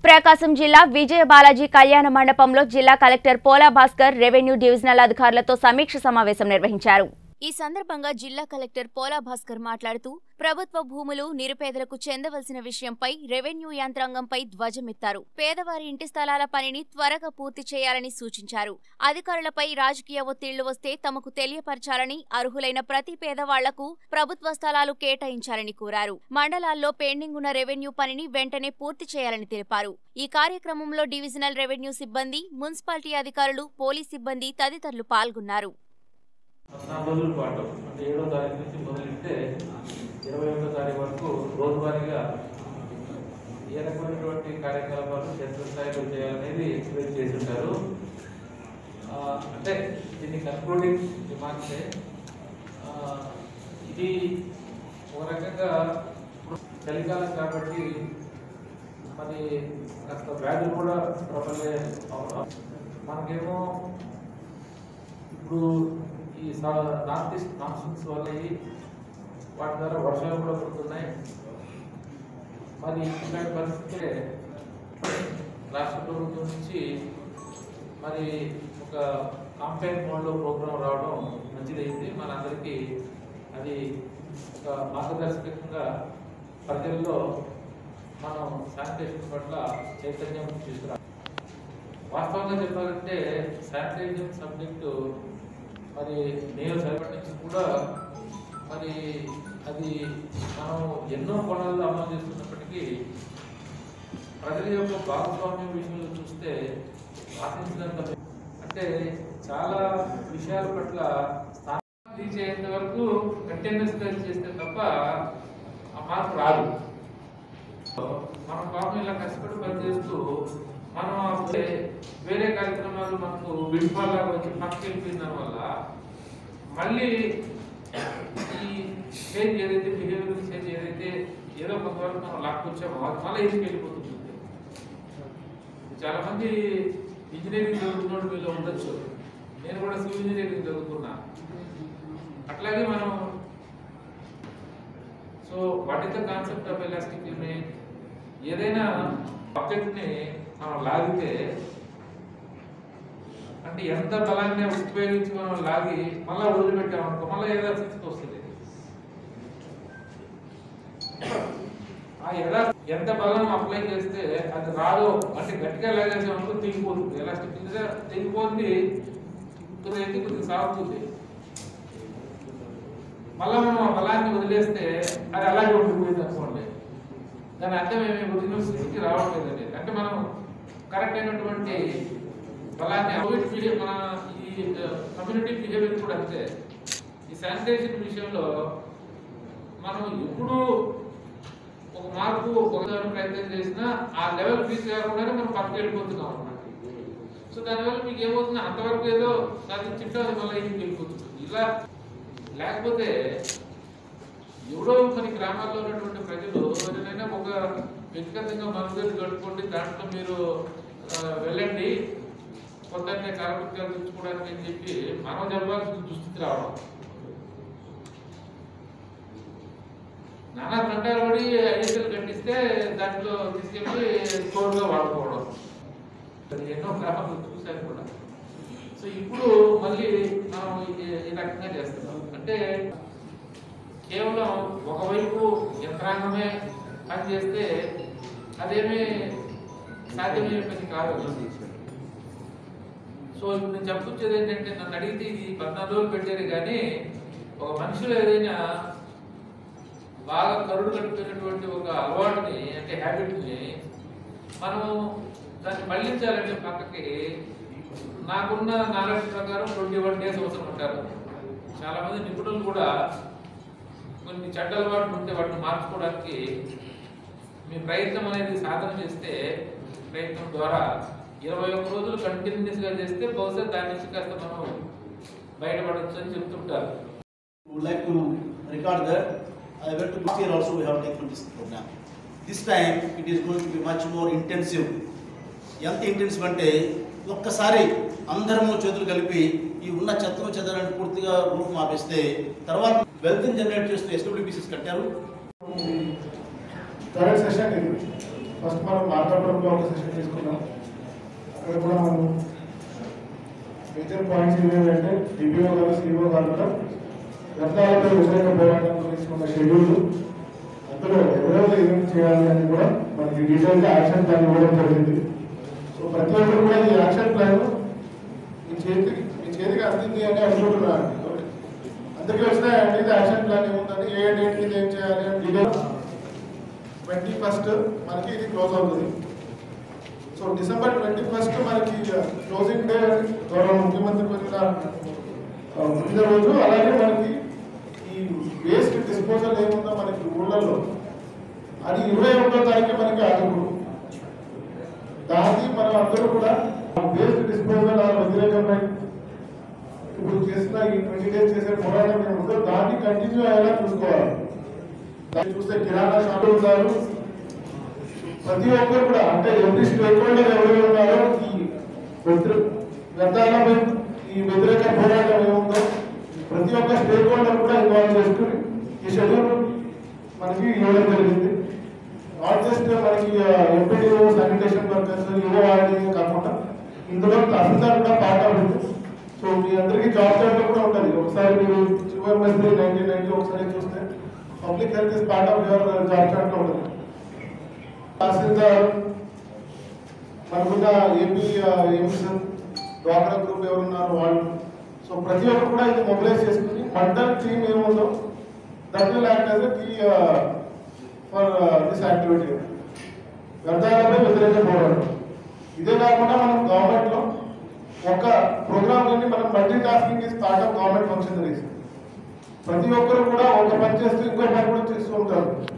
ప్రకాశం జిల్లా విజయ బాలాజీ కళ్యాణ మండపంలో జిల్లా కలెక్టర్ పోలా భాస్కర్ రెవెన్యూ డివిజనల్ అధికారులతో సమీక్ష సమావేశం నిర్వహించారు ఈ సందర్భంగా జిల్లా కలెక్టర్ పోలా భాస్కర్ మాట్లాడుతూ ప్రభుత్వ భూములు నిరుపేదలకు చెందవలసిన విషయంపై రెవెన్యూ యంత్రాంగంపై ధ్వజమెత్తారు పేదవారి ఇంటి స్థలాల పనిని త్వరగా పూర్తి చేయాలని సూచించారు అధికారులపై రాజకీయ ఒత్తిళ్లు వస్తే తమకు తెలియపరచాలని అర్హులైన ప్రతి పేదవాళ్లకు ప్రభుత్వ స్థలాలు కేటాయించాలని కోరారు మండలాల్లో పెండింగ్ ఉన్న రెవెన్యూ పనిని వెంటనే పూర్తి చేయాలని తెలిపారు ఈ కార్యక్రమంలో డివిజనల్ రెవెన్యూ సిబ్బంది మున్సిపాలిటీ అధికారులు పోలీస్ సిబ్బంది తదితరులు పాల్గొన్నారు పద్నాలుగు రోజుల పాటు అంటే ఏడో తారీఖు నుంచి మొదలెడితే ఇరవై ఒకటో తారీఖు వరకు రోజువారీగా ఏ రకమైనటువంటి కార్యకలాపాలు క్షేత్రస్థాయిలో చేయాలనేది ఎక్స్ప్లెయిన్ చేసి ఉంటారు ఆ, అంటే దీన్ని కన్క్లూడింగ్ రిమార్క్సే ఆ, ఇది ఒక రకంగా ఇప్పుడు చలికాలం కాబట్టి మరి కాస్త వ్యాధులు కూడా ప్రబలే అవ- మనకేమో ఇప్పుడు ఈ సా- నార్త్ ఈస్ట్ మాన్సూన్స్ వల్ల ఈ వాటి ద్వారా వర్షాలు కూడా పడుతున్నాయి మరి ఇలాంటి పరిస్థితులే రాష్ట్ర ప్రభుత్వం నుంచి మరి ఒక కాంపైన్ మోడ్లో ప్రోగ్రాం రావడం మంచిదైంది మనందరికీ అది ఒక మార్గదర్శకంగా ప్రజల్లో మనం శానిటేషన్ పట్ల చైతన్యం తీసుకురా వాస్తవంగా చెప్పాలంటే శానిటైజేషన్ సబ్జెక్టు మరి నేను చదివినప్పటి నుంచి కూడా మరి అది మనం ఎన్నో కోణాల్లో అమలు చేస్తున్నప్పటికీ ప్రజల యొక్క భాగస్వామ్యం విషయంలో చూస్తే ఆశించినంత అంటే చాలా విషయాల పట్ల స్థానం రీచ్ అయ్యేంత వరకు కంటిన్యూస్ గా చేస్తే తప్ప ఆ మార్పు రాదు మనం పాపం ఇలా కష్టపడి పనిచేస్తూ మనం అప్పుడే వేరే కార్యక్రమాలు మనకు విడిపాల్ లాగా వచ్చి పక్కకి వెళ్ళిపోయిన దానివల్ల మళ్ళీ ఈ చేంజ్ ఏదైతే బిహేవియర్ చేంజ్ ఏదైతే ఏదో కొంతవరకు మనం లాక్కొచ్చామో అది మళ్ళీ ఇంటికి వెళ్ళిపోతుంది చాలా మంది ఇంజనీరింగ్ చదువుకున్న వీళ్ళు ఉండొచ్చు నేను కూడా సివిల్ ఇంజనీరింగ్ చదువుకున్నా అట్లాగే మనం so what is the concept of elastic limit ఏదైనా ఆబ్జెక్ట్ ని మనం లాగితే అంటే ఎంత బలాన్ని ఉపయోగించి మనం లాగి మళ్ళీ వదిలిపెట్టామనుకో మళ్ళీ ఏదో స్థితికి వస్తుంది ఆ యథా ఎంత బలం అప్లై చేస్తే అది రాదు అంటే గట్టిగా లాగేసామనుకో తెగిపోతుంది ఎలాస్టిక్ మీద తెగిపోతుంది కొద్దిగా ఎత్తి కొద్దిగా సాగుతుంది మళ్ళా మనం ఆ బలాన్ని వదిలేస్తే అది అలాగే ఉండిపోయింది అనుకోండి దాని అర్థం ఏమి ఒరిజినల్ స్థితికి రావట్లేదు అనేది అంటే మనం కరెక్ట్ అయినటువంటి బలాన్ని కోవిడ్ బిహేవ్ మన ఈ కమ్యూనిటీ బిహేవియర్ కూడా అంతే ఈ శానిటైజేషన్ విషయంలో మనం ఎప్పుడు ఒక మార్పు ఒక ప్రయత్నం చేసినా ఆ లెవెల్ రీచ్ కాకుండానే మనం పక్కకి వెళ్ళిపోతున్నాం అన్నమాట సో దానివల్ల మీకు ఏమవుతుంది అంతవరకు ఏదో సాధించింటే అది మళ్ళీ ఇంటికి వెళ్ళిపోతుంది ఇలా లేకపోతే ఎవరో మన గ్రామాల్లో ఉన్నటువంటి ప్రజలు ఎవరైనా ఒక వ్యక్తిగతంగా మనుగడ గడుపుకోండి దాంట్లో మీరు ఆ, వెళ్ళండి పొద్దున్నే కాలకృత్యాలు తెచ్చుకోవడానికి అని చెప్పి మనం చెప్పాల్సిన దుస్థితి రావడం నానా తంటాలు పడి ఐఎస్ఎల్ కట్టిస్తే దాంట్లో తీసుకెళ్ళి స్టోర్గా వాడుకోవడం అది ఎన్నో గ్రామాలు చూశాను కూడా సో ఇప్పుడు మళ్ళీ మనం ఈ- ఈ రకంగా చేస్తున్నాం అంటే కేవలం ఒకవైపు యంత్రాంగమే పని చేస్తే అదేమీ సాధ్యమయ్యే పని కాదు సో ఇప్పుడు నేను చెప్పుకొచ్చేది ఏంటంటే నన్ను అడిగితే ఇది పద్నాలుగు రోజులు పెట్టారు కానీ ఒక మనిషిలో ఏదైనా బాగా కరుడు కట్టుకున్నటువంటి ఒక అలవాటుని అంటే హ్యాబిట్ని మనం దాన్ని మళ్ళించాలంటే పక్కకి నాకున్న నాలెడ్జ్ ప్రకారం ట్వంటీ వన్ డేస్ అవసరం ఉంటారు చాలా మంది నిపుణులు కూడా కొన్ని చెడ్డ అలవాట్లు ఉంటే వాటిని మార్చుకోవడానికి మీ ప్రయత్నం అనేది సాధన చేస్తే ప్రయత్నం ద్వారా ఇరవై ఒక్క రోజులు కంటిన్యూస్ గా చేస్తే బహుశా దాని నుంచి కాస్త మనం బయటపడవచ్చు అని చెప్తుంటారు would like to record that I went to last year also we have taken this program. This time it is going to be much more intensive. ఎంత ఇంటెన్సివ్ అంటే ఒక్కసారి అందరము చేతులు కలిపి ఈ ఉన్న చెత్తను చెదరని పూర్తిగా రూపం ఆపేస్తే తర్వాత వెల్త్ జనరేట్ చేస్తూ ఎస్డబ్ల్యూబీసీస్ కట్టారు థర్డ్ సెషన్ ఇది ఫస్ట్ మనం మార్కాపురంలో ఒక సెషన్ తీసుకున్నాం అక్కడ కూడా మనం మేజర్ పాయింట్స్ ఏమేంటంటే డిపిఓ గారు సిఇఓ గారు కూడా వ్యర్థాలపై వ్యతిరేక పోరాటం గురించి ఉన్న షెడ్యూల్ అందులో ఎవరెవరు ఏమేమి చేయాలి అని కూడా మనకి డీటెయిల్గా యాక్షన్ ప్లాన్ ఇవ్వడం జరిగింది సో ప్రతి ఒక్కరు కూడా ఈ యాక్షన్ ప్లాన్ మీ చేతికి మీ చేతికి అందింది అని అనుకుంటున్నాను అందుకే వచ్చినాయండి ఇది యాక్షన్ ప్లాన్ ఏముందని ఏ డేట్ మీద ఏం చేయాలి అని డీటెయిల్ ట్వంటీ ఫస్ట్ మనకి ఇది క్లోజ్ అవుతుంది సో డిసెంబర్ ట్వంటీ ఫస్ట్ మనకి క్లోజింగ్ డే గౌరవ ముఖ్యమంత్రి వచ్చిన ఆ, పుట్టిన రోజు అలాగే మనకి ఈ వేస్ట్ డిస్పోజల్ ఏముందో మనకి ఊళ్ళల్లో అది ఇరవై ఒకటో తారీఖు మనకి ఆగకూడదు దాన్ని మనం అందరూ కూడా వేస్ట్ డిస్పోజల్ ఆ వ్యతిరేకమై ఇప్పుడు చేసిన ఈ ట్వంటీ డేస్ చేసే పోరాటం ఏముందో దాన్ని కంటిన్యూ అయ్యేలా చూసుకోవాలి దాన్ని చూస్తే కిరాణా షాపులు ఉన్నారు ప్రతి ఒక్కరు కూడా అంటే ఎవ్రీ స్టేక్ హోల్డర్ ఎవరు ఉన్నారో ఈ వ్యతిరే- వ్యర్థాలపై ఈ వ్యతిరేక పోరాటం ఏముందో ప్రతి ఒక్క స్టేక్ హోల్డర్ కూడా ఇన్వాల్వ్ చేసుకుని ఈ షెడ్యూల్ మనకి ఇవ్వడం జరిగింది నాట్ జస్ట్ మనకి ఎంపీడీఓ శానిటేషన్ వర్కర్స్ యువ వారిని కాకుండా ఇందులో తహసీల్దార్ కూడా పార్ట్ అవుతుంది సో మీ అందరికీ జాబ్ చార్ట్ కూడా ఉంటుంది ఒకసారి మీరు యుఎంఎస్ నైన్టీన్ నైన్టీ ఒకసారి చూస్తే public health is part of your job chart లో ఉంటుంది తహసీల్దార్ మనకున్న ఏపీ ఎంసీ డ్వాక్రా గ్రూప్ ఎవరున్నారు వాళ్ళు సో ప్రతి ఒక్కరు కూడా ఇది మొబిలైజ్ చేసుకుని మండల్ టీమ్ ఏముందో that will act as key for this activity వ్యర్థాలపై వ్యతిరేక పోరాటం ఇదే కాకుండా మనం గవర్నమెంట్ లో ఒక ప్రోగ్రామ్ నుండి మనం multitasking is part of government functionaries ప్రతి ఒక్కరు కూడా ఒక పని చేస్తూ ఇంకో పని కూడా చేస్తూ ఉంటారు